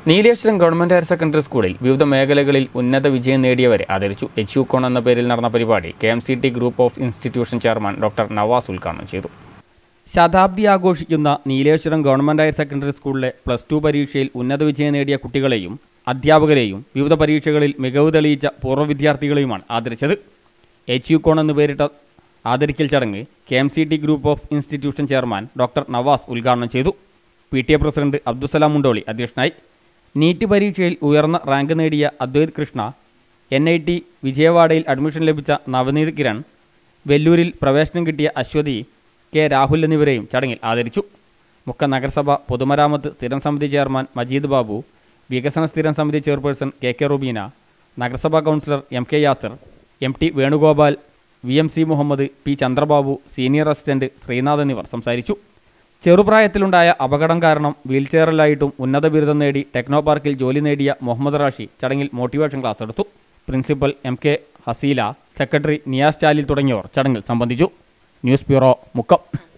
Nileshwaram government higher secondary സ്കൂളിൽ വിവിധ മേഖലകളിൽ ഉന്നത വിജയം നേടിയവരെ ആദരിച്ചു എച്ച് യു കോൺ എന്ന പേരിൽ നടന്ന പരിപാടി K M C T group of institution chairman doctor Navas ഉദ്ഘാടനം ചെയ്തു ശതാബ്ദി ആഘോഷിക്കുന്ന നീലേശ്വരം ഗവൺമെന്റ് ഹയർ സെക്കൻഡറി സ്കൂളിലെ പ്ലസ് ടു പരീക്ഷയിൽ ഉന്നത വിജയം നേടിയ കുട്ടികളെയും അധ്യാപകരെയും വിവിധ പരീക്ഷകളിൽ മികവ് തെളിയിച്ച പൂർവ്വ വിദ്യാർത്ഥികളെയുമാണ് ആദരിച്ചത് എച്ച് യു കോൺ എന്ന് പേരിട്ട ആദരിക്കൽ ചടങ്ങ് K M C T group of institution chairman doctor Navas ഉദ്ഘാടനം ചെയ്തു P T A president Abdussalam Mundoli അധ്യക്ഷനായി നീറ്റ് പരീക്ഷയിൽ ഉയർന്ന റാങ്ക് നേടിയ Advaith Krishna N I T വിജയവാഡയിൽ അഡ്മിഷൻ ലഭിച്ച നവനീത് കിരൺ വെല്ലൂരിൽ പ്രവേശനം കിട്ടിയ അശ്വതി കെ രാഹുൽ എന്നിവരെയും ചടങ്ങിൽ ആദരിച്ചു മുക്ക നഗരസഭ പൊതുമരാമത്ത് സ്ഥിരം സമിതി ചെയർമാൻ മജീദ് ബാബു വികസന സ്ഥിരം സമിതി ചെയർപേഴ്സൺ കെ കെ റുബീന നഗരസഭാ councillor M K Yasar M T Venugopal V M C Muhammad P Chandrababu senior assistant Sreenath എന്നിവർ സംസാരിച്ചു ചെറുപ്രായത്തിലുണ്ടായ അപകടം കാരണം വീൽചെയറിലായിട്ടും ഉന്നത ബിരുദം നേടി ടെക്നോ പാർക്കിൽ ജോലി നേടിയ മുഹമ്മദ് റാഷി ചടങ്ങിൽ മോട്ടിവേഷൻ ക്ലാസ് എടുത്തു principal M K Haseela secretary Niyas Chalil തുടങ്ങിയവർ ചടങ്ങിൽ സംബന്ധിച്ചു ന്യൂസ് ബ്യൂറോ മുക്കം